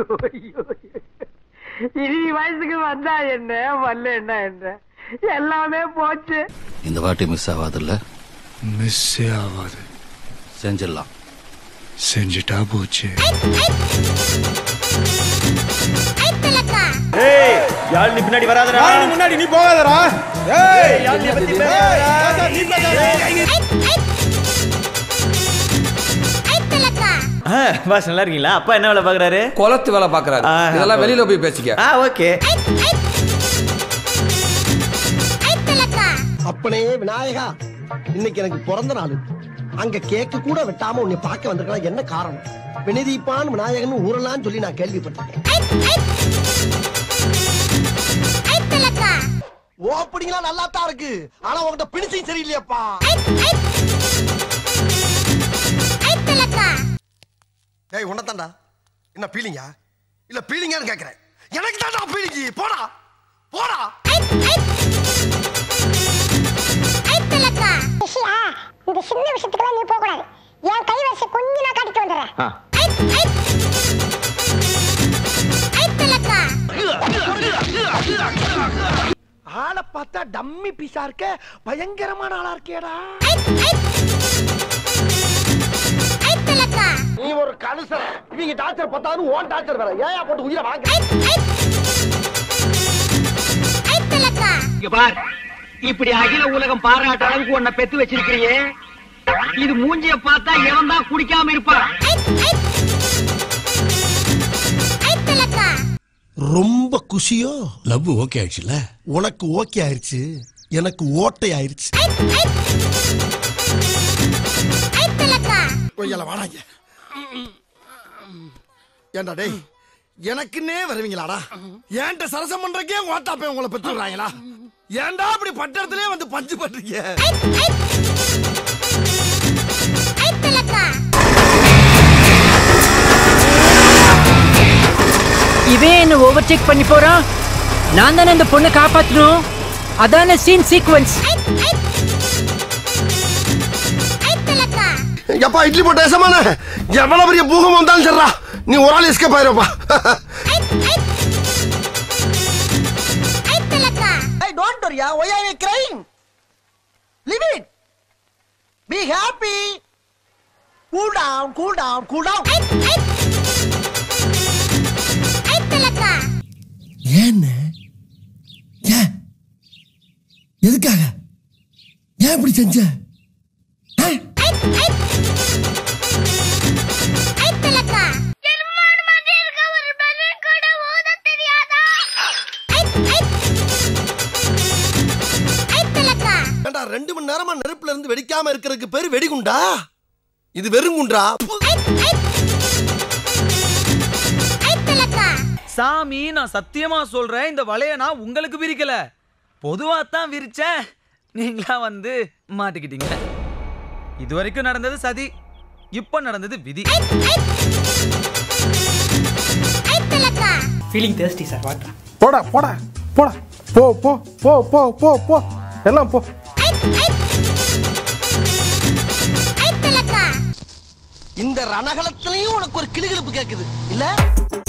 ஐயோ இனி வயசுக்கு வந்தா என்ன வரல என்ன என்ன எல்லாமே போச்சு இந்த வாட்டி மிஸ் ஆகாதுல்ல மிஸ்ஸே ஆகாது செஞ்சிடலாம் செஞ்சுட்டா போச்சு யாழினி பின்னாடி வராதடா முன்னாடி நீ போகாதடா யாழினி பத்தி பேசாதடா. ஆ, பாஸ் நல்லா இருக்கீங்களா அப்பா என்ன வேலை பாக்குறாரு குளத்து வேலை பாக்குறாரு ஆ, இதெல்லாம் அப்போ- வெளியில போய் பேசிக்க ஆ ஓகே அப்பனே விநாயகா இன்னைக்கு எனக்கு பிறந்த நாள் அங்க கேக்கு கூட வெட்டாம உன்னை பார்க்க வந்திருக்கலாம் என்ன காரணம் வினதீப்பான் விநாயகன் ஊரெல்லாம் சொல்லி நான் கேள்விப்பட்டிருக்கேன் ஓப்பனிங்லாம் நல்லா தான் இருக்கு ஆனா உங்ககிட்ட பிடிச்சும் சரியில்லையாப்பா ஏய் உன்னதாண்டா என்ன பீலிங்கா இல்ல பீலிங்கான்னு கேக்குறேன் எனக்கு தான்டா பீலிங்கி போடா போடா இந்த சின்ன விஷயத்துக்கெல்லாம் நீ போக கூடாது என் கை வரிசை கொஞ்சம் நான் காட்டிட்டு வந்துடுறேன் ஆளை பார்த்தா டம்மி பீஸா இருக்க பயங்கரமான ஆளா இருக்கேடா நீ ஒரு கலுசர் இவங்க டாக்டர் பத்தாவது ஓன் டாக்டர் வேற ஏயா போட்டு உயிரை வாங்க இங்க பார் இப்படி அகில உலகம் பாராட்ட அளவுக்கு உன்னை பெத்து வச்சிருக்கிறீங்க இது மூஞ்சிய பார்த்தா எவன் தான் குடிக்காம இருப்பான் ரொம்ப குஷியோ லவ் ஓகே ஆயிடுச்சுல உனக்கு ஓகே ஆயிருச்சு எனக்கு ஓட்டை ஆயிருச்சு கொய்யால வாடாங்க ஏண்டா டேய் எனக்குன்னே வருவீங்களாடா ஏன்ட்ட சரசம் பண்றக்கே ஓட்டாப்பே உங்களை பெற்று விடுறாங்களா ஏன்டா அப்படி பட்டத்திலே வந்து பஞ்சு பண்றீங்க இவன் என்ன ஓவர்டேக் பண்ணி போறான் நான் தானே இந்த பொண்ணை காப்பாத்தணும் அதான சீன் சீக்வன்ஸ் எப்பா இட்லி போட்ட எசமான எவ்வளவு பெரிய பூகம் வந்தாலும் சரிடா நீ ஒரு ஆள் எஸ்கேப் ஆயிருப்பா Hey, don't worry, why are you crying? Leave it. Be happy. Cool down, cool down, cool down. ஏன்னு ஏன் எதுக்காக ஏன் இப்படி செஞ்ச ஆ? ஏண்டா ரெண்டு மணி நேரமா நெருப்புல இருந்து வெடிக்காம இருக்கிறதுக்கு பேரு வெடிகுண்டா இது வெறுங்குண்டா சாமி நான் சத்தியமா சொல்றேன் இந்த வலைய நான் உங்களுக்கு விரிக்கல பொதுவா தான் விரிச்சேன் நீங்களா வந்து மாட்டிக்கிட்டீங்க இது வரைக்கும் நடந்தது சதி இப்ப நடந்தது விதி ஃபீலிங் தேர்ஸ்டி சார் வாட்டர் போடா போடா போடா போ போ போ போ போ போ எல்லாம் போ இந்த ரணகலத்திலையும் உனக்கு ஒரு கிளுகிழப்பு கேக்குது இல்ல